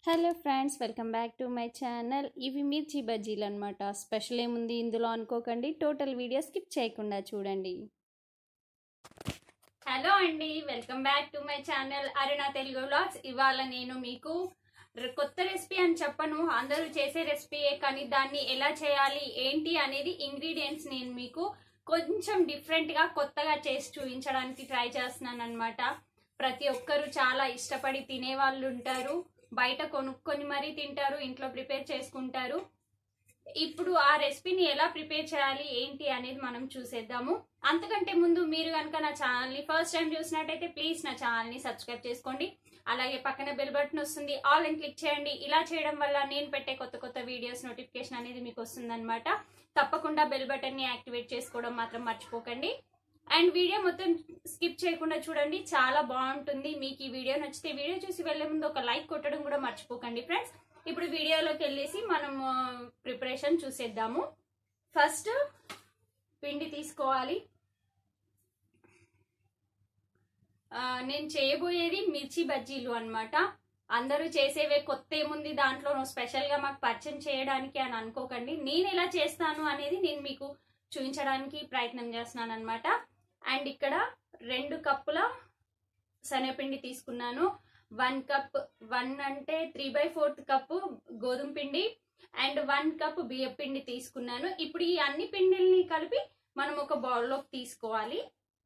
hello friends welcome back to my channel ఇవి మిర్చి బజ్జీలు అనమాట స్పెషల్ ఏముంది ఇందులో అనుకోకండి టోటల్ వీడియో స్కిప్ చేయకుండా చూడండి హలో అండి welcome back to my channel Aruna Telugu vlogs ఇవాళ నేను మీకు ర- కొత్త రెసిపీ అని చెప్పను అందరూ చేసే రెసిపీయే కానీ దాన్ని ఎలా చేయాలి ఏంటి అనేది ఇంగ్రీడియంట్స్ నేను మీకు కొంచెం డిఫరెంట్ గా కొత్తగా చేసి చూపించడానికి ట్రై చేస్తున్నాను అనమాట ప్రతి ఒక్కరు చాలా ఇష్టపడి తినే వాళ్ళు ఉంటారు బయట కొనుక్కొని మరీ తింటారు ఇంట్లో ప్రిపేర్ చేసుకుంటారు ఇప్పుడు ఆ రెసిపీని ఎలా ప్రిపేర్ చేయాలి ఏంటి అనేది మనం చూసేద్దాము అంతకంటే ముందు మీరు కనుక నా ఛానల్ ని ఫస్ట్ టైం చూసినట్టయితే ప్లీజ్ నా ఛానల్ ని సబ్స్క్రైబ్ చేసుకోండి అలాగే పక్కన బెల్ బటన్ వస్తుంది ఆల్ అని క్లిక్ చేయండి ఇలా చేయడం వల్ల నేను పెట్టే కొత్త కొత్త వీడియోస్ నోటిఫికేషన్ అనేది మీకు వస్తుంది తప్పకుండా బెల్ బటన్ ని యాక్టివేట్ చేసుకోవడం మాత్రం మర్చిపోకండి అండ్ వీడియో మొత్తం స్కిప్ చేయకుండా చూడండి చాలా బాగుంటుంది మీకు ఈ వీడియో నచ్చితే వీడియో చూసి వెళ్లే ముందు ఒక లైక్ కొట్టడం కూడా మర్చిపోకండి ఫ్రెండ్స్ ఇప్పుడు వీడియోలోకి వెళ్ళేసి మనం ప్రిపరేషన్ చూసేద్దాము ఫస్ట్ పిండి తీసుకోవాలి ఆ, నేను చేయబోయేది మిర్చి బజ్జీలు అన్నమాట అందరూ చేసేవే కొత్త ఏముంది దాంట్లో స్పెషల్ గా మాకు పరిచయం చేయడానికి అని అనుకోకండి నేను ఎలా చేస్తాను అనేది నేను మీకు చూపించడానికి ప్రయత్నం చేస్తున్నాను అనమాట అండ్ ఇక్కడ రెండు కప్పుల శనగపిండి తీసుకున్నాను వన్ కప్ వన్ అంటే త్రీ బై ఫోర్త్ కప్పు గోధుమ పిండి అండ్ వన్ కప్ బియ్య పిండి తీసుకున్నాను ఇప్పుడు ఈ అన్ని పిండిల్ని కలిపి మనం ఒక బౌల్లోకి తీసుకోవాలి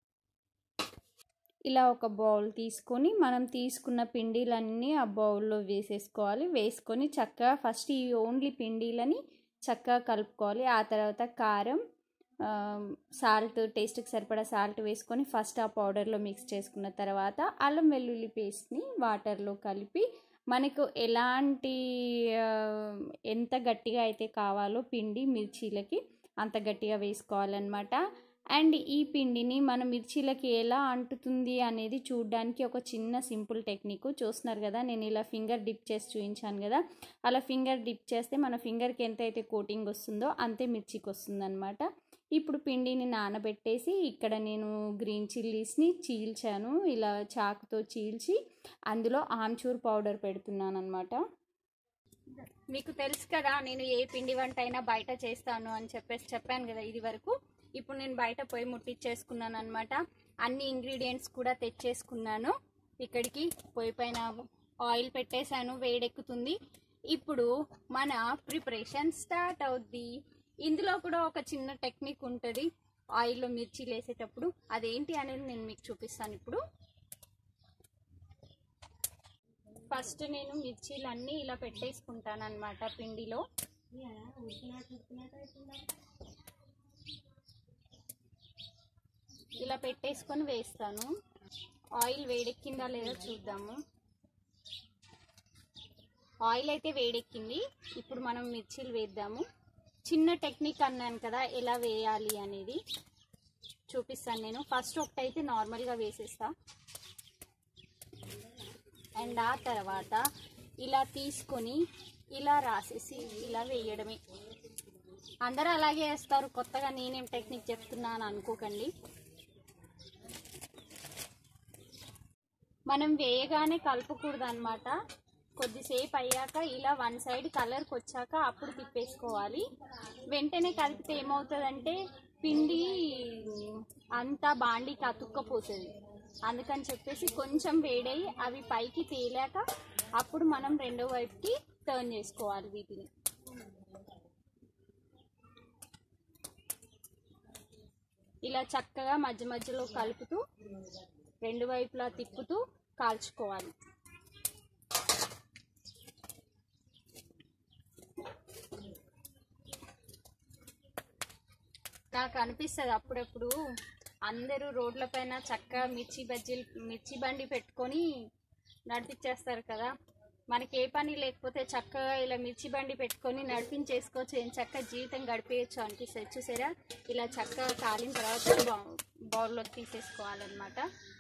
ఇలా ఒక బౌల్ తీసుకొని మనం తీసుకున్న పిండిలన్నీ ఆ బౌల్లో వేసేసుకోవాలి వేసుకొని చక్కగా ఫస్ట్ ఈ ఓన్లీ పిండిలని చక్కగా కలుపుకోవాలి ఆ తర్వాత కారం సాల్ట్ టేస్ట్కి సరిపడా సాల్ట్ వేసుకొని ఫస్ట్ ఆ పౌడర్లో మిక్స్ చేసుకున్న తర్వాత అల్లం వెల్లుల్లి పేస్ట్ని వాటర్లో కలిపి మనకు ఎలాంటి ఆ, ఎంత గట్టిగా అయితే కావాలో పిండి మిర్చీలకి అంత గట్టిగా వేసుకోవాలన్నమాట అండ్ ఈ పిండిని మన మిర్చీలకి ఎలా అంటుతుంది అనేది చూడడానికి ఒక చిన్న సింపుల్ టెక్నిక్ చూస్తున్నారు కదా నేను ఇలా ఫింగర్ డిప్ చేసి చూపించాను కదా అలా ఫింగర్ డిప్ చేస్తే మన ఫింగర్కి ఎంత అయితే కోటింగ్ వస్తుందో అంతే మిర్చికి వస్తుందన్నమాట ఇప్పుడు పిండిని నానబెట్టేసి ఇక్కడ నేను గ్రీన్ చిల్లీస్ని చీల్చాను ఇలా చాకుతో చీల్చి అందులో ఆమ్చూర్ పౌడర్ పెడుతున్నాను అనమాట మీకు తెలుసు కదా నేను ఏ పిండి వంట అయినా బయట చేస్తాను అని చెప్పేసి చెప్పాను కదా ఇది వరకు ఇప్పుడు నేను బయట పోయి ముట్టించేసుకున్నాను అనమాట అన్ని ఇంగ్రీడియంట్స్ కూడా తెచ్చేసుకున్నాను ఇక్కడికి పొయ్యి పైన ఆయిల్ పెట్టేశాను వేడెక్కుతుంది ఇప్పుడు మన ప్రిపరేషన్ స్టార్ట్ అవుద్ది ఇందులో కూడా ఒక చిన్న టెక్నిక్ ఉంటుంది ఆయిల్లో మిర్చి వేసేటప్పుడు అదేంటి అనేది నేను మీకు చూపిస్తాను ఇప్పుడు ఫస్ట్ నేను మిర్చీలన్నీ ఇలా పెట్టేసుకుంటాను అనమాట పిండిలో ఇలా పెట్టేసుకొని వేస్తాను ఆయిల్ వేడెక్కిందా లేదో చూద్దాము ఆయిల్ అయితే వేడెక్కింది ఇప్పుడు మనం మిర్చీలు వేద్దాము చిన్న టెక్నిక్ అన్నాను కదా ఎలా వేయాలి అనేది చూపిస్తాను నేను ఫస్ట్ ఒకటైతే నార్మల్గా వేసేస్తా అండ్ ఆ తర్వాత ఇలా తీసుకొని ఇలా రాసేసి ఇలా వేయడమే అందరూ అలాగే వేస్తారు కొత్తగా నేనేం టెక్నిక్ చెప్తున్నాను అనుకోకండి మనం వేయగానే కలుపుకూడదు అనమాట కొద్దిసేపు అయ్యాక ఇలా వన్ సైడ్ కలర్కి వచ్చాక అప్పుడు తిప్పేసుకోవాలి వెంటనే కలిపితే ఏమవుతుందంటే పిండి అంతా బాండికి అతుక్కపోతుంది అందుకని చెప్పేసి కొంచెం వేడయి అవి పైకి తేలాక అప్పుడు మనం రెండో వైపుకి టర్న్ చేసుకోవాలి వీటిని ఇలా చక్కగా మధ్య మధ్యలో కలుపుతూ రెండు వైపులా తిప్పుతూ కాల్చుకోవాలి నాకు అనిపిస్తుంది అప్పుడప్పుడు అందరూ రోడ్ల పైన చక్కగా మిర్చి బజ్జీలు మిర్చి బండి పెట్టుకొని నడిపించేస్తారు కదా మనకి ఏ పని లేకపోతే చక్కగా ఇలా మిర్చి బండి పెట్టుకొని నడిపించేసుకోవచ్చు ఏం చక్కగా జీవితం గడిపేయచ్చు అనిపిస్తుంది చూసారా ఇలా చక్కగా కాలిన తర్వాత బౌ- బౌల్లోకి తీసేసుకోవాలన్నమాట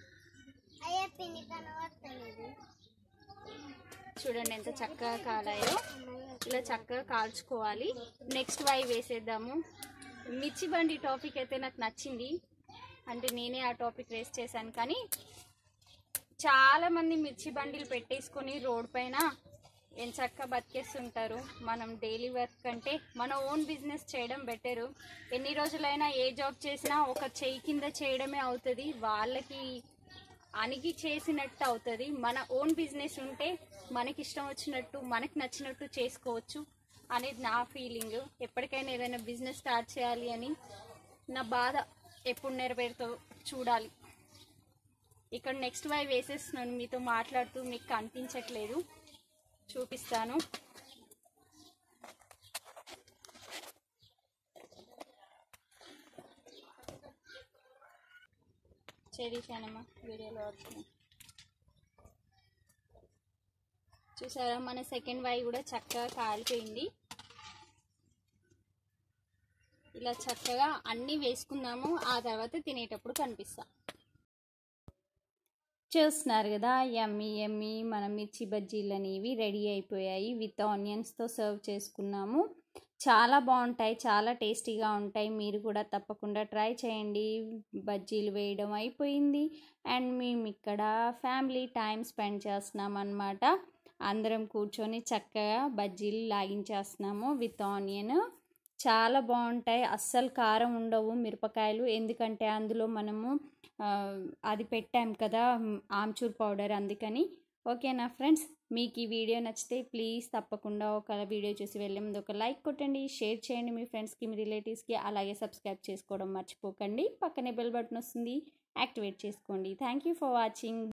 చూడండి ఎంత చక్కగా కాలాయో ఇలా చక్కగా కాల్చుకోవాలి నెక్స్ట్ వై వేసేద్దాము మిర్చి బండి టాపిక్ అయితే నాకు నచ్చింది అంటే నేనే ఆ టాపిక్ రేస్ చేశాను కానీ చాలా మంది మిర్చి బండిలు పెట్టేసుకొని రోడ్ పైన ఎంచక్క బతికేస్తుంటారు మనం డైలీ వర్క్ కంటే మన ఓన్ బిజినెస్ చేయడం బెటరు ఎన్ని రోజులైనా ఏ జాబ్ చేసినా ఒక చెయ్యి కింద చేయడమే అవుతుంది వాళ్ళకి అణిగి చేసినట్టు అవుతుంది మన ఓన్ బిజినెస్ ఉంటే మనకి ఇష్టం వచ్చినట్టు మనకి నచ్చినట్టు చేసుకోవచ్చు అనేది నా ఫీలింగ్ ఎప్పటికైనా ఏదైనా బిజినెస్ స్టార్ట్ చేయాలి అని నా బాధ ఎప్పుడు నెరవేరుతో చూడాలి ఇక్కడ నెక్స్ట్ వై వేసేస్తున్నాను మీతో మాట్లాడుతూ మీకు కనిపించట్లేదు చూపిస్తాను చేశానమ్మా వీడియోలో వస్తుంది చూసారా మన సెకండ్ వై కూడా చక్కగా కాలిపోయింది ఇలా చక్కగా అన్నీ వేసుకుందాము ఆ తర్వాత తినేటప్పుడు కనిపిస్తా చూస్తున్నారు కదా యమ్మీ యమ్మీ మన మిర్చి బజ్జీలు అనేవి రెడీ అయిపోయాయి విత్ ఆనియన్స్తో సర్వ్ చేసుకున్నాము చాలా బాగుంటాయి చాలా టేస్టీగా ఉంటాయి మీరు కూడా తప్పకుండా ట్రై చేయండి బజ్జీలు వేయడం అయిపోయింది అండ్ మేము ఇక్కడ ఫ్యామిలీ టైం స్పెండ్ చేస్తున్నాం అనమాట అందరం కూర్చొని చక్కగా బజ్జీలు లాగించేస్తున్నాము విత్ ఆనియన్ చాలా బాగుంటాయి అస్సలు కారం ఉండవు మిరపకాయలు ఎందుకంటే అందులో మనము అది పెట్టాం కదా ఆమ్చూర్ పౌడర్ అందుకని ఓకేనా ఫ్రెండ్స్ మీకు ఈ వీడియో నచ్చితే ప్లీజ్ తప్పకుండా ఒక వీడియో చూసి వెళ్ళే ముందు ఒక లైక్ కొట్టండి షేర్ చేయండి మీ ఫ్రెండ్స్కి మీ రిలేటివ్స్కి అలాగే సబ్స్క్రైబ్ చేసుకోవడం మర్చిపోకండి పక్కనే బెల్ బటన్ వస్తుంది యాక్టివేట్ చేసుకోండి థ్యాంక్ యూ ఫర్ వాచింగ్